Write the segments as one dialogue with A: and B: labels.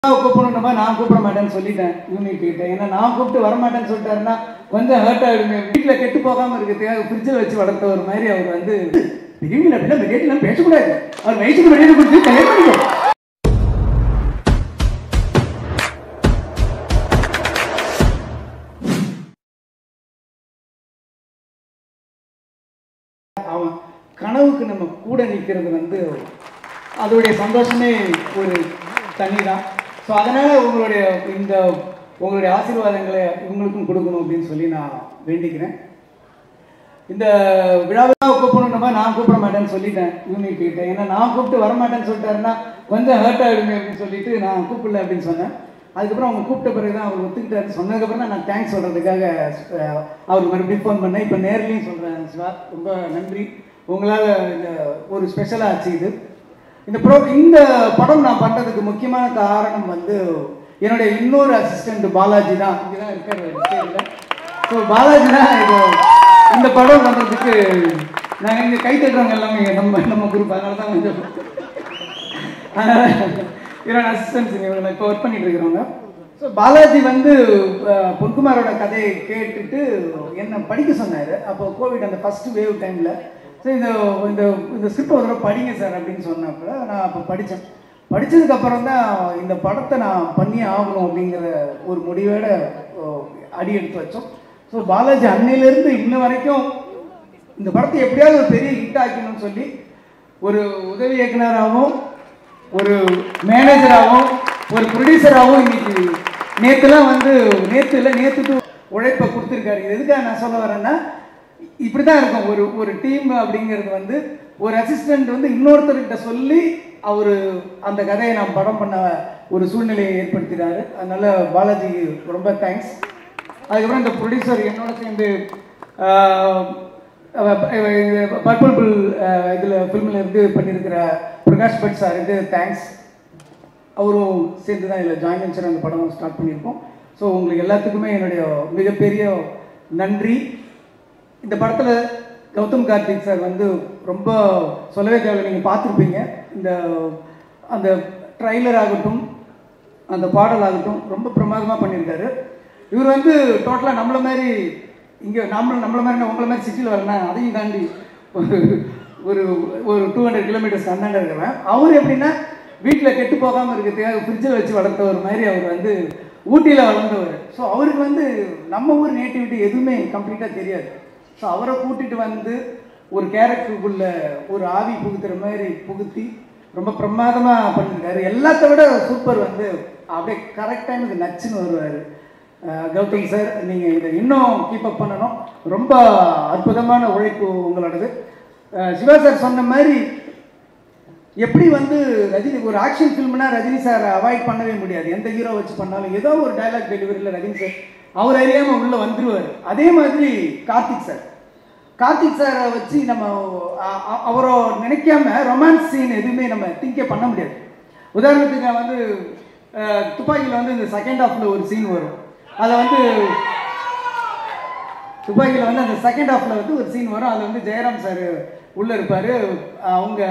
A: கூப்பிடணுமா நான் கூப்பிட மாட்டேன்னு சொல்லிட்டேன் யூனிட் கிட்ட ஏன்னா நான் கூப்பிட்டு வர மாட்டேன்னு சொல்லிட்டாருன்னா கொஞ்சம் ஹர்ட் ஆகிடுமே வீட்டில் கெட்டு போகாமல் இருக்கிறதுக்காக ஃப்ரிட்ஜில் வச்சு வளர்த்த ஒரு மாதிரி அவர் வந்து பெரியவங்க அப்படின்னா வெளியேட்டெல்லாம் பேசக்கூடாது அவர் வயசுக்கு வெளியே கொடுத்து கல்யாணம் பண்ணிக்கோ அவன் கனவுக்கு நம்ம கூட நிற்கிறது வந்து அதோடைய சந்தோஷமே ஒரு தனி தான் ஸோ அதனால் உங்களுடைய இந்த உங்களுடைய ஆசீர்வாதங்களை இவங்களுக்கும் கொடுக்கணும் அப்படின்னு சொல்லி நான் வேண்டிக்கிறேன் இந்த விழாவை கூப்பிடணுமா நான் கூப்பிட மாட்டேன்னு சொல்லிட்டேன் யூனிட் கிட்ட ஏன்னா நான் கூப்பிட்டு வர மாட்டேன்னு சொல்லிட்டாருன்னா கொஞ்சம் ஹர்ட் ஆகிடுமே அப்படின்னு சொல்லிட்டு நான் கூப்பிடல அப்படின்னு சொன்னேன் அதுக்கப்புறம் அவங்க கூப்பிட்ட பிறகு தான் அவர் ஒத்துக்கிட்டாரு சொன்னதுக்கப்புறம் தான் நான் தேங்க்ஸ் சொல்கிறதுக்காக அவர் மறுபடியும் ஃபோன் பண்ணேன் இப்போ நேர்லையும் சொல்கிறேன் சிவா ரொம்ப நன்றி உங்களால் இந்த ஒரு ஸ்பெஷலாக ஆச்சு இது இந்த ப்ரோ இந்த படம் நான் பண்ணுறதுக்கு முக்கியமான காரணம் வந்து என்னுடைய இன்னொரு அசிஸ்டண்ட் பாலாஜி தான் இங்கே தான் இருக்கார் ஸோ பாலாஜி தான் இது இந்த படம் பண்ணுறதுக்கு நாங்கள் இங்கே கை தட்டுறவங்க எல்லாமே நம்ம நம்ம குரூப் அதனால தான் கொஞ்சம் அதனால் என்னோட அசிஸ்டன்ஸ் இவங்க இப்போ ஒர்க் பண்ணிட்டு இருக்கிறவங்க ஸோ பாலாஜி வந்து அஹ், பொன்குமாரோட கதையை கேட்டுட்டு என்ன படிக்க சொன்னார் அப்போ கோவிட் அந்த ஃபர்ஸ்ட் வேவ் டைமில் ஸோ இந்த இந்த இந்த ஸ்கிரிப்ட் ஒரு தடவை படிங்க சார் அப்படின்னு சொன்னப்போ நான் அப்போ படித்தேன் படித்ததுக்கப்புறம் தான் இந்த படத்தை நான் பண்ணியே ஆகணும் அப்படிங்கிற ஒரு முடிவோட ஓ, அடி எடுத்து வச்சோம் ஸோ பாலாஜி அன்னையிலேருந்து இன்ன வரைக்கும் இந்த படத்தை எப்படியாவது ஒரு பெரிய ஹிட் ஆக்கணும்னு சொல்லி ஒரு உதவி இயக்குனராகவும் ஒரு மேனேஜராகவும் ஒரு ப்ரொடியூசராகவும் இன்னைக்கு நேற்றுலாம் வந்து நேற்று இல்லை நேற்று உழைப்பை கொடுத்துருக்காரு இது எதுக்காக நான் சொல்ல வரேன்னா இப்படி தான் இருக்கும் ஒரு ஒரு டீம் அப்படிங்கிறது வந்து ஒரு அசிஸ்டண்ட் வந்து இன்னொருத்தர்கிட்ட சொல்லி அவர் அந்த கதையை நான் படம் பண்ண ஒரு சூழ்நிலையை ஏற்படுத்தினாரு அதனால பாலாஜி ரொம்ப தேங்க்ஸ் அதுக்கப்புறம் இந்த ப்ரொடியூசர் என்னோட சேர்ந்து பர்பிள் புல் இதில் ஃபில்மில் இருந்து பண்ணியிருக்கிற பிரகாஷ் பட் சாருக்கு தேங்க்ஸ் அவரும் சேர்ந்து தான் இதில் ஜாயின் வெஞ்சர் அந்த படம் ஸ்டார்ட் பண்ணியிருக்கோம் ஸோ உங்களுக்கு எல்லாத்துக்குமே என்னுடைய மிகப்பெரிய நன்றி இந்த படத்தில் கௌதம் கார்த்திக் சார் வந்து ரொம்ப சொல்லவே தேவையில்லை நீங்கள் பார்த்துருப்பீங்க இந்த அந்த ட்ரைலர் ஆகட்டும் அந்த பாடல் ஆகட்டும் ரொம்ப பிரமாதமாக பண்ணியிருக்காரு இவர் வந்து டோட்டலாக நம்மள மாதிரி இங்கே நம்ம நம்மள மாதிரி உங்களை மாதிரி சிட்டியில் வரணும் அதையும் தாண்டி ஒரு ஒரு ஒரு டூ ஹண்ட்ரட் கிலோமீட்டர்ஸ் அண்ணாண்ட இருக்கிறேன் அவர் எப்படின்னா வீட்டில் கெட்டு போகாமல் இருக்கிறதுக்காக ஃப்ரிட்ஜில் வச்சு வளர்த்தவர் மாதிரி அவர் வந்து ஊட்டியில் வளர்ந்தவர் ஸோ அவருக்கு வந்து நம்ம ஊர் நேட்டிவிட்டி எதுவுமே கம்ப்ளீட்டாக தெரியாது ஸோ அவரை கூட்டிகிட்டு வந்து ஒரு கேரக்டருக்குள்ள ஒரு ஆவி புகுத்துற மாதிரி புகுத்தி ரொம்ப பிரமாதமாக பண்ணியிருக்காரு எல்லாத்த விட சூப்பர் வந்து அப்படியே கரெக்டாக எனக்கு நச்சுன்னு வருவார் கௌதம் சார் நீங்கள் இதை இன்னும் கீப் அப் பண்ணணும் ரொம்ப அற்புதமான உழைப்பு உங்களோடது அஹ் சிவா சார் சொன்ன மாதிரி எப்படி வந்து ரஜினி ஒரு ஆக்ஷன் ஃபில்ம்னா ரஜினி சார் அவாய்ட் பண்ணவே முடியாது எந்த ஹீரோ வச்சு பண்ணாலும் ஏதோ ஒரு டைலாக் டெலிவரியில் ரஜினி சார் அவர் அறியாமல் உள்ளே வந்துருவார் அதே மாதிரி கார்த்திக் சார் கார்த்திக் சாரை வச்சு நம்ம அ- அ- அவரை நினைக்காம ரொமான்ஸ் சீன் எதுவுமே நம்ம திங்கே பண்ண முடியாது உதாரணத்துக்கு நான் வந்து அஹ், துப்பாக்கியில் வந்து இந்த செகண்ட் ஹாஃபில் ஒரு சீன் வரும் அதில் வந்து துப்பாக்கியில் வந்து அந்த செகண்ட் ஹாஃபில் வந்து ஒரு சீன் வரும் அதில் வந்து ஜெயராம் சார் உள்ளே இருப்பார் அவங்க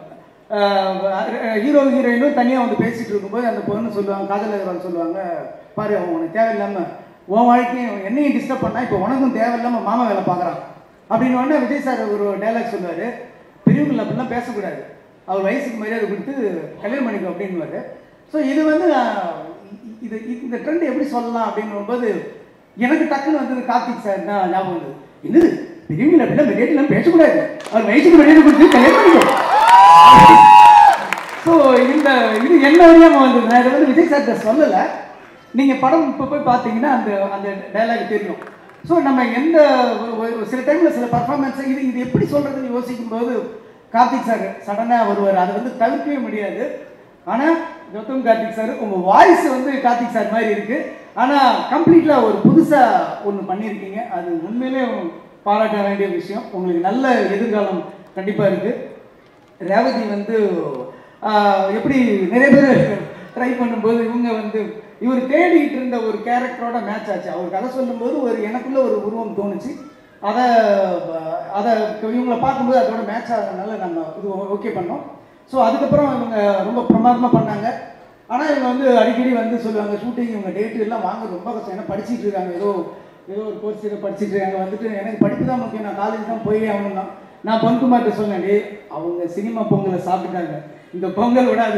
A: ஹீரோ ஹீரோயினும் தனியாக வந்து பேசிகிட்டு இருக்கும்போது அந்த பொண்ணு சொல்லுவாங்க காதலகரால் சொல்லுவாங்க பாரு அவன் உனக்கு தேவையில்லாமல் உன் வாழ்க்கையும் என்னையும் டிஸ்டர்ப் பண்ணா இப்போ உனக்கும் தேவையில்லாமல் மாமா வேலை பார்க்குறான் அப்படின்னு உடனே விஜய் சார் ஒரு டைலாக் சொல்லுவார் பெரியவங்களை அப்படிலாம் பேசக்கூடாது அவர் வயசுக்கு மரியாதை கொடுத்து கல்யாணம் பண்ணிக்கோ அப்படின்னுவாரு ஸோ இது வந்து நான் இ- இது இந்த ட்ரெண்ட் எப்படி சொல்லலாம் அப்படின்னும்போது எனக்கு டக்குன்னு வந்தது கார்த்திக் சார் தான் ஞாபகம் வந்தது என்னது பெரியவங்களை அப்படிலாம் வெளியேட்டெல்லாம் பேசக்கூடாது அவர் வயசுக்கு மரியாதை கொடுத்து கல்யாணம் பண்ணிக்கோ ஸோ இந்த இது என்ன வழியாம வந்தது நான் இதை வந்து விஜய் சார்கிட்ட சொல்லலை நீங்கள் படம் இப்போ போய் பார்த்தீங்கன்னா அந்த அந்த டைலாக் தெரியும் ஸோ நம்ம எந்த ஒரு- ஒரு சில டைமில் சில பர்ஃபார்மன்ஸ் இது இது எப்படி சொல்கிறதுன்னு யோசிக்கும்போது கார்த்திக் சார் சடனாக வருவார் அதை வந்து தவிர்க்கவே முடியாது ஆனால் கௌதம் கார்த்திக் சார் உங்கள் வாய்ஸ் வந்து கார்த்திக் சார் மாதிரி இருக்குது ஆனால் கம்ப்ளீட்டாக ஒரு புதுசாக ஒன்று பண்ணியிருக்கீங்க அது உண்மையிலே பாராட்ட வேண்டிய விஷயம் உங்களுக்கு நல்ல எதிர்காலம் கண்டிப்பாக இருக்குது ரேவதி வந்து ஆஹ், எப்படி நிறைய பேர் ட்ரை பண்ணும்போது இவங்க வந்து இவர் தேடிட்டு இருந்த ஒரு கேரக்டரோட மேட்ச் ஆச்சு அவர் கதை சொல்லும்போது ஒரு எனக்குள்ள ஒரு உருவம் தோணுச்சு அதை அதை இவங்களை பார்க்கும்போது அதோட மேட்ச் ஆகிறதுனால நம்ம இது ஓகே பண்ணோம் ஸோ அதுக்கப்புறம் இவங்க ரொம்ப பிரமாதமாக பண்ணாங்க ஆனால் இவங்க வந்து அடிக்கடி வந்து சொல்லுவாங்க ஷூட்டிங் இவங்க டேட்டு எல்லாம் வாங்க ரொம்ப கஷ்டம் ஏன்னா படிச்சிட்டு இருக்காங்க ஏதோ ஏதோ ஒரு கோர்ஸ் ஏதோ படிச்சிட்டு இருக்காங்க வந்துட்டு எனக்கு படிப்பு தான் முக்கியம் நான் காலேஜ் தான் போய் ஆகணும் தான் நான் பொன்குமார்கிட்ட சொன்னேன் டேய் அவங்க சினிமா பொங்கலை சாப்பிட்டுட்டாங்க இந்த பொங்கல் விடாது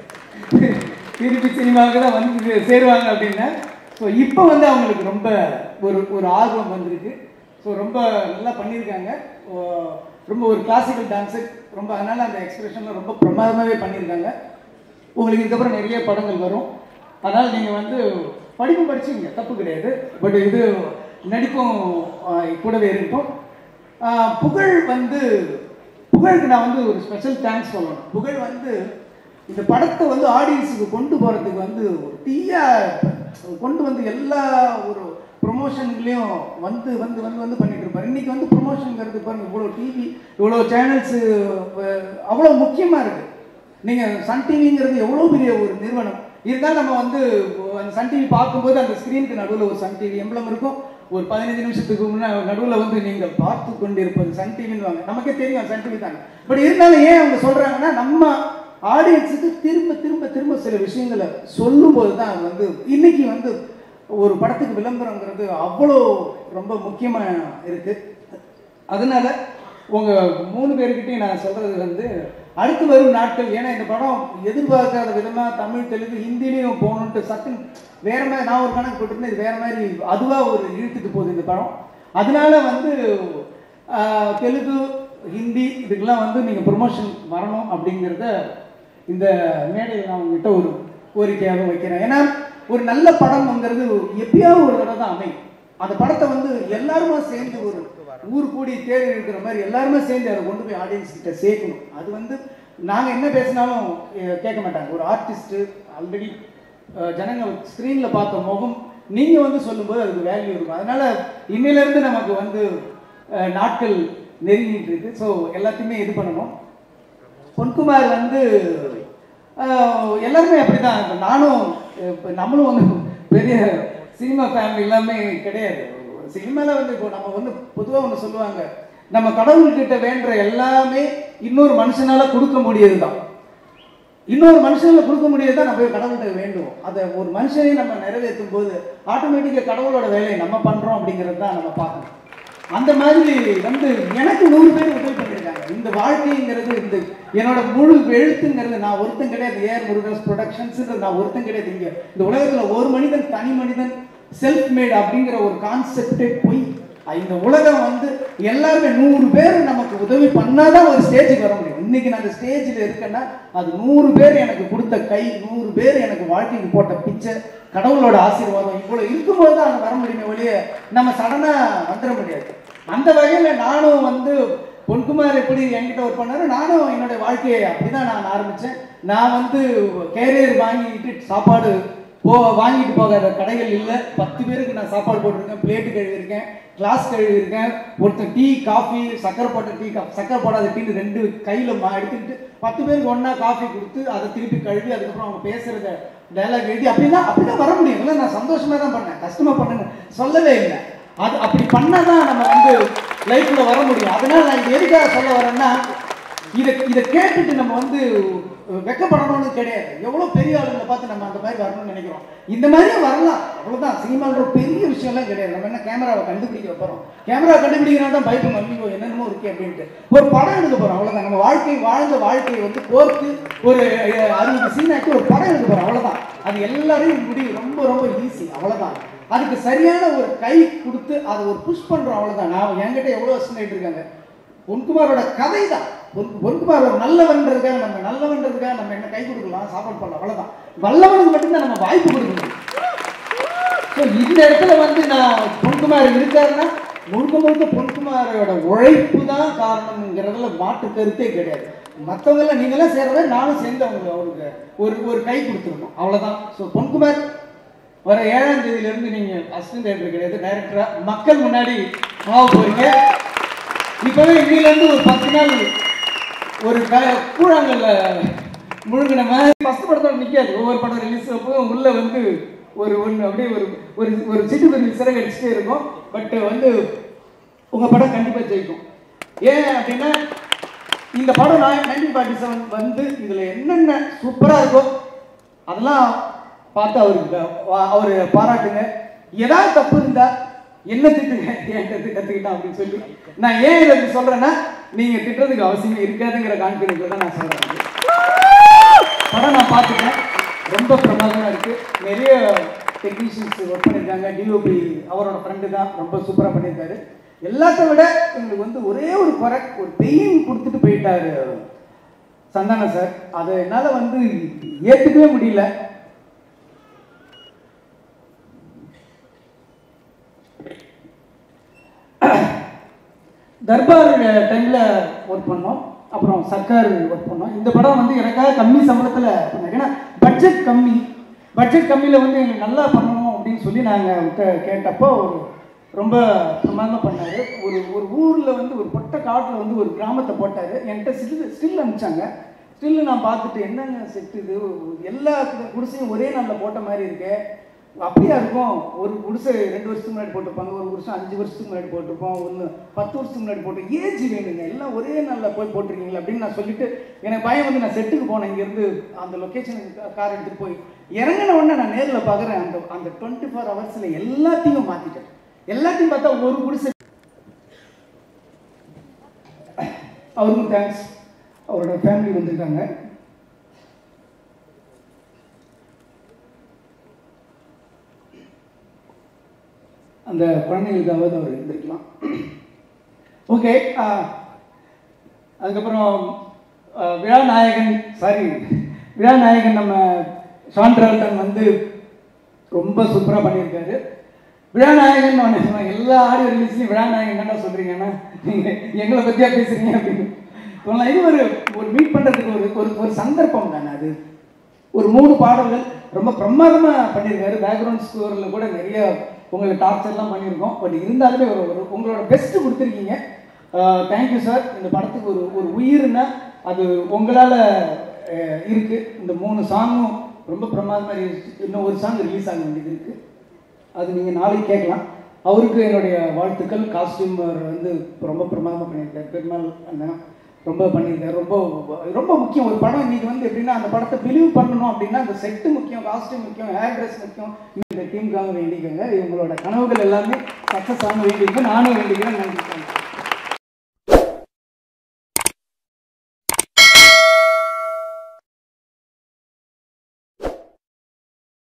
A: திருப்பி சினிமாவுக்கு தான் வந்து சேருவாங்க அப்படின்னேன் ஸோ இப்போ வந்து அவங்களுக்கு ரொம்ப ஒரு ஒரு ஆர்வம் வந்திருக்கு ஸோ ரொம்ப நல்லா பண்ணியிருக்காங்க ஓ, ரொம்ப ஒரு கிளாசிக்கல் டான்ஸு ரொம்ப அதனால் அந்த எக்ஸ்பிரஷன்லாம் ரொம்ப பிரமாதமாகவே பண்ணியிருக்காங்க உங்களுக்கு இதுக்கப்புறம் நிறைய படங்கள் வரும் அதனால் நீங்கள் வந்து படிப்பும் படிச்சுங்க தப்பு கிடையாது பட் இது நடிப்பும் ஆ, கூடவே இருக்கும் ஆ, புகழ் வந்து புகழுக்கு நான் வந்து ஒரு ஸ்பெஷல் தேங்க்ஸ் சொல்லணும் புகழ் வந்து இந்த படத்தை வந்து ஆடியன்ஸுக்கு கொண்டு போகிறதுக்கு வந்து ஒரு தீயா கொண்டு வந்து எல்லா ஒரு ப்ரொமோஷன்லேயும் வந்து வந்து வந்து வந்து பண்ணிட்டு இருப்பார் இன்னைக்கு வந்து ப்ரொமோஷனுங்கிறது பாருங்க இவ்வளோ டிவி இவ்வளோ சேனல்ஸு அவ்வளோ முக்கியமாக இருக்குது நீங்கள் சன் டிவிங்கிறது எவ்வளோ பெரிய ஒரு நிறுவனம் இருந்தாலும் நம்ம வந்து அந்த சன் டிவி பார்க்கும்போது அந்த ஸ்க்ரீனுக்கு நடுவில் ஒரு சன் டிவி எம்பளம் இருக்கும் ஒரு பதினஞ்சு நிமிஷத்துக்கு முன்னே நடுவில் வந்து நீங்கள் பார்த்து கொண்டிருப்பது சன் டிவின்னு வாங்க நமக்கே தெரியும் சன் டிவி தாங்க பட் இருந்தாலும் ஏன் அவங்க சொல்கிறாங்கன்னா நம்ம ஆடியன்ஸுக்கு திரும்ப திரும்ப திரும்ப சில விஷயங்களை சொல்லும்போது தான் அது வந்து இன்னைக்கு வந்து ஒரு படத்துக்கு விளம்பரங்கிறது அவ்வளோ ரொம்ப முக்கியமாக இருக்குது அதனால உங்க மூணு பேர்கிட்டையும் நான் சொல்றது வந்து அடுத்து வரும் நாட்கள் ஏன்னா இந்த படம் எதிர்பார்க்காத விதமா தமிழ் தெலுங்கு ஹிந்திலையும் போகணுன்ட்டு சட்டு வேற மாதிரி நான் ஒரு கணக்கு போட்டிருந்தேன் இது வேற மாதிரி அதுவா ஒரு இழுத்துட்டு போகுது இந்த படம் அதனால வந்து ஆஹ், தெலுங்கு ஹிந்தி இதுக்கெல்லாம் வந்து நீங்க ப்ரொமோஷன் வரணும் அப்படிங்கிறத இந்த மேடையில் நான் உங்ககிட்ட ஒரு கோரிக்கையாக வைக்கிறேன் ஏன்னா ஒரு நல்ல படம்ங்கிறது எப்பயாவது ஒரு தடவை தான் அமையும் அந்த படத்தை வந்து எல்லாருமே சேர்ந்து ஒரு ஊர் கூடி தேர் இருக்கிற மாதிரி எல்லாருமே சேர்ந்து அதை கொண்டு போய் ஆடியன்ஸ் கிட்ட சேர்க்கணும் அது வந்து நாங்கள் என்ன பேசினாலும் அஹ், கேட்க மாட்டாங்க ஒரு ஆர்டிஸ்ட்டு ஆல்ரெடி ஜனங்கள் ஸ்க்ரீனில் பார்த்த முகம் நீங்கள் வந்து சொல்லும்போது அதுக்கு வேல்யூ இருக்கும் அதனால இன்னிலிருந்து நமக்கு வந்து அஹ், நாட்கள் நெருங்கிட்டு இருக்கு ஸோ எல்லாத்தையுமே இது பண்ணணும் பொன்குமார் வந்து ஆஹ், எல்லாருமே அப்படிதான் இப்ப நானும் இப்போ நம்மளும் வந்து பெரிய சினிமா ஃபேமிலி எல்லாமே கிடையாது சினிமாவில் வந்து இப்போ நம்ம வந்து பொதுவாக ஒன்று சொல்லுவாங்க நம்ம கடவுள்கிட்ட வேண்டுற எல்லாமே இன்னொரு மனுஷனால கொடுக்க முடியாது தான் இன்னொரு மனுஷனால கொடுக்க முடியாது தான் நம்ம போய் கடவுள்கிட்ட வேண்டுவோம் அதை ஒரு மனுஷனையும் நம்ம நிறைவேற்றும் போது ஆட்டோமேட்டிக்காக கடவுளோட வேலையை நம்ம பண்ணுறோம் அப்படிங்கிறது தான் நம்ம பார்க்கணும் அந்த மாதிரி வந்து எனக்கு நூறு பேர் உதவி பண்ணியிருக்காங்க இந்த வாழ்க்கைங்கிறது இந்த என்னோட முழு எழுத்துங்கிறது நான் ஒருத்தன் கிடையாது ஏர் முருகன்ஸ் ப்ரொடக்ஷன்ஸ்ன்றது நான் ஒருத்தன் கிடையாது இங்க இந்த உலகத்துல ஒரு மனிதன் தனி மனிதன் செல்ஃப் மேட் அப்படிங்கிற ஒரு கான்செப்டே போய் இந்த உலகம் வந்து எல்லாருமே நூறு பேர் நமக்கு உதவி பண்ணாதான் ஒரு ஸ்டேஜுக்கு வர முடியும் இன்னைக்கு நான் அந்த ஸ்டேஜில் இருக்கேன்னா அது நூறு பேர் எனக்கு கொடுத்த கை நூறு பேர் எனக்கு வாழ்க்கைக்கு போட்ட பிச்சை கடவுளோட ஆசீர்வாதம் இவ்வளோ இருக்கும்போது தான் அங்கே வர முடியுமே ஒழிய நம்ம சடனாக வந்துட முடியாது அந்த வகையில் நானும் வந்து பொன்குமார் எப்படி என்கிட்ட ஒர்க் பண்ணாரு நானும் என்னோட வாழ்க்கையை அப்படிதான் நான் ஆரம்பிச்சேன் நான் வந்து கேரியர் வாங்கிட்டு சாப்பாடு போ வாங்கிட்டு போகாத கடைகள் இல்லை பத்து பேருக்கு நான் சாப்பாடு போட்டிருக்கேன் பிளேட்டு கழுவிருக்கேன் கிளாஸ் கழுவிருக்கேன் ஒருத்தன் டீ காஃபி சக்கரை போட்ட டீ கா- சக்கரை போடாத டீன்னு ரெண்டு கையில் மா எடுத்துக்கிட்டு பத்து பேருக்கு ஒன்றா காஃபி கொடுத்து அதை திருப்பி கழுவி அதுக்கப்புறம் அவங்க பேசுறத டைலாக் எழுதி அப்படிதான் அப்படிதான் வர முடியும் இல்லை நான் சந்தோஷமா தான் பண்ணேன் கஷ்டமா பண்ணுங்க சொல்லவே இல்லை அது அப்படி பண்ணாதான் நம்ம வந்து லைஃப்ல வர முடியும் அதனால நான் இது எதுக்காக சொல்ல வரேன்னா இதை இதை கேட்டுட்டு நம்ம வந்து வெக்கப்படணும்னு கிடையாது எவ்வளோ பெரிய ஆளுங்களை பார்த்து நம்ம அந்த மாதிரி வரணும்னு நினைக்கிறோம் இந்த மாதிரியே வரலாம் அவ்வளோதான் சினிமான்ற பெரிய விஷயம்லாம் கிடையாது நம்ம என்ன கேமராவை கண்டுபிடிக்க போகிறோம் கேமரா கண்டுபிடிக்கிறா தான் பைப்பு மல்லிகோ என்னென்னமோ இருக்கே அப்படின்ட்டு ஒரு படம் எடுக்க போகிறோம் அவ்வளோதான் நம்ம வாழ்க்கை வாழ்ந்த வாழ்க்கையை வந்து கோர்த்து ஒரு அஹ், அறுபது சீனாக்கி ஒரு படம் எடுக்க போகிறோம் அவ்வளோதான் அது எல்லாரையும் முடியும் ரொம்ப ரொம்ப ஈஸி அவ்வளோதான் அதுக்கு சரியான ஒரு கை கொடுத்து அதை ஒரு புஷ் பண்ணுறோம் அவ்வளோதான் நான் என்கிட்ட எவ்வளோ எஸ்டிமேட் இருக்காங்க பொன்குமாரோட கதை தான் பொன் பொன்குமார் ஒரு நல்லவன்றதுக்காக நம்ம நல்லவன்றதுக்காக நம்ம என்ன கை கொடுக்கலாம் சாப்பாடு பண்ணலாம் அவ்வளோதான் வல்லவனுக்கு மட்டும்தான் நம்ம வாய்ப்பு கொடுக்கணும் ஸோ இந்த இடத்துல வந்து நான் பொன்குமார் இருக்காருன்னா முழுக்க முழுக்க பொன்குமாரோட உழைப்பு தான் காரணம்ங்கிறதுல மாற்று கருத்தே கிடையாது மற்றவங்களாம் நீங்களாம் சேர்றத நானும் சேர்ந்து அவங்க அவருக்கு ஒரு ஒரு கை கொடுத்துருக்கோம் அவ்வளோதான் ஸோ பொன்குமார் வர ஏழாம் தேதியிலேருந்து நீங்கள் அசிஸ்டன்ட் டைரக்டர் கிடையாது டைரக்டரா மக்கள் முன்னாடி ஆக போறீங்க இப்போவே இன்னிலேருந்து ஒரு பத்து நாள் ஒரு க கூழாங்கல்ல முழுங்கின மாதிரி ஃபஸ்ட் படத்தோட நிற்காது ஒவ்வொரு படம் ரிலீஸ் அப்போ உள்ள வந்து ஒரு ஒன்று அப்படியே ஒரு ஒரு ஒரு சிட்டுக்குருவி சிறகு அடிச்சுட்டே இருக்கும் பட் வந்து உங்கள் படம் கண்டிப்பாக ஜெயிக்கும் ஏன் அப்படின்னா இந்த படம் நான் நைன்டீன் ஃபார்ட்டி செவன் வந்து இதில் என்னென்ன சூப்பராக இருக்கோ அதெல்லாம் பார்த்து அவருக்கு அவர் பாராட்டுங்க ஏதாவது தப்பு இருந்தா என்ன திட்டுங்க என்கிட்ட கற்றுக்கிட்டான் அப்படின்னு சொல்லி நான் ஏன் இதை இப்படி சொல்றேன்னா நீங்க திட்டுறதுக்கு அவசியம் இருக்காதுங்கிற கான்ஃபிடென்ட்ல தான் நான் சொல்றேன் படம் நான் பார்த்துட்டேன் ரொம்ப பிரமாதமா இருக்கு நிறைய டெக்னீஷியன்ஸ் ஒர்க் பண்ணியிருக்காங்க டிஓபி அவரோட ஃப்ரெண்டு தான் ரொம்ப சூப்பராக பண்ணியிருக்காரு எல்லாத்த விட எங்களுக்கு வந்து ஒரே ஒரு குறை ஒரு பெயின் கொடுத்துட்டு போயிட்டாரு சந்தான சார் அதை என்னால் வந்து ஏற்றுக்கவே முடியல தர்பார் டைமில் ஒர்க் பண்ணோம் அப்புறம் சர்க்கார் ஒர்க் பண்ணோம் இந்த படம் வந்து எனக்காக கம்மி சம்பளத்தில் பண்ணாங்க ஏன்னா பட்ஜெட் கம்மி பட்ஜெட் கம்மியில் வந்து எங்களுக்கு நல்லா பண்ணணும் அப்படின்னு சொல்லி நாங்கள் கேட்டப்போ ஒரு ரொம்ப பிரமாதமாக பண்ணார் ஒரு ஒரு ஊரில் வந்து ஒரு பொட்டை காட்டில் வந்து ஒரு கிராமத்தை போட்டார் என்கிட்ட ஸ்டில் ஸ்டில் அனுப்பிச்சாங்க ஸ்டில் நான் பார்த்துட்டு என்னங்க செட் இது எல்லா குடிசையும் ஒரே நாளில் போட்ட மாதிரி இருக்கு அப்படியா இருக்கும் ஒரு குடிசை ரெண்டு வருஷத்துக்கு முன்னாடி போட்டிருப்பாங்க ஒரு வருஷம் அஞ்சு வருஷத்துக்கு முன்னாடி போட்டிருப்போம் ஒன்று பத்து வருஷத்துக்கு முன்னாடி போட்டு ஏஜ் வேணுங்க எல்லாம் ஒரே நாளில் போய் போட்டிருக்கீங்களா அப்படின்னு நான் சொல்லிட்டு எனக்கு பயம் வந்து நான் செட்டுக்கு போனேன் இங்கேருந்து அந்த லொக்கேஷனுக்கு கார் எடுத்துகிட்டு போய் இறங்கின உடனே நான் நேரில் பார்க்குறேன் அந்த அந்த டுவெண்ட்டி ஃபோர் ஹவர்ஸில் எல்லாத்தையும் மாற்றிட்டேன் எல்லாத்தையும் பார்த்தா ஒரு குடிசை அவருக்கும் தேங்க்ஸ் அவரோட ஃபேமிலி வந்திருக்காங்க அந்த குழந்தைகளுக்காவது அவர் இருந்திருக்கலாம் ஓகே அதுக்கப்புறம் அஹ், விழாநாயகன் சாரி விழாநாயகன் நம்ம சான்றால்டன் வந்து ரொம்ப சூப்பராக பண்ணியிருக்காரு விழாநாயகன் ஒன்று சொன்னாங்க எல்லா ஆடியோ ரிலீஸ்லையும் விழாநாயகன் என்ன சொல்கிறீங்கன்னா நீங்கள் எங்களை பற்றியா பேசுகிறீங்க அப்படின்னு சொல்லலாம் இது ஒரு ஒரு மீட் பண்ணுறதுக்கு ஒரு ஒரு ஒரு சந்தர்ப்பம் தானே அது ஒரு மூணு பாடல்கள் ரொம்ப பிரமாதமாக பண்ணியிருக்காரு பேக்ரவுண்ட் ஸ்கோரில் கூட நிறைய உங்களுக்கு டார்ச்சர்லாம் பண்ணியிருக்கோம் பட் இருந்தாலுமே ஒரு ஒரு உங்களோட பெஸ்ட்டு கொடுத்துருக்கீங்க தேங்க்யூ சார் இந்த படத்துக்கு ஒரு ஒரு உயிர்னா அது உங்களால் இருக்குது இந்த மூணு சாங்கும் ரொம்ப பிரமாதமாக இருந்துச்சு இன்னும் ஒரு சாங் ரிலீஸ் ஆக வேண்டியது இருக்குது அது நீங்கள் நாளைக்கு கேட்கலாம் அவருக்கு என்னுடைய வாழ்த்துக்கள் காஸ்டியூம் வந்து ரொம்ப பிரமாதமாக பண்ணியிருக்காரு பெருமாள் அண்ணன் ரொம்ப பண்ணியிருக்காரு ரொம்ப ரொம்ப முக்கியம் ஒரு படம் இன்னைக்கு வந்து எப்படின்னா அந்த படத்தை பிலீவ் பண்ணணும் அப்படின்னா அந்த செட்டு முக்கியம் காஸ்டியூம் முக்கியம் ஹேர் ட்ரெஸ் முக்கியம் இந்த டீமுக்காக வேண்டிக்கோங்க இவங்களோட கனவுகள் எல்லாமே சக்ஸஸ் ஆக வேண்டியிருக்கு நானும் வேண்டிக்கிறேன் நன்றி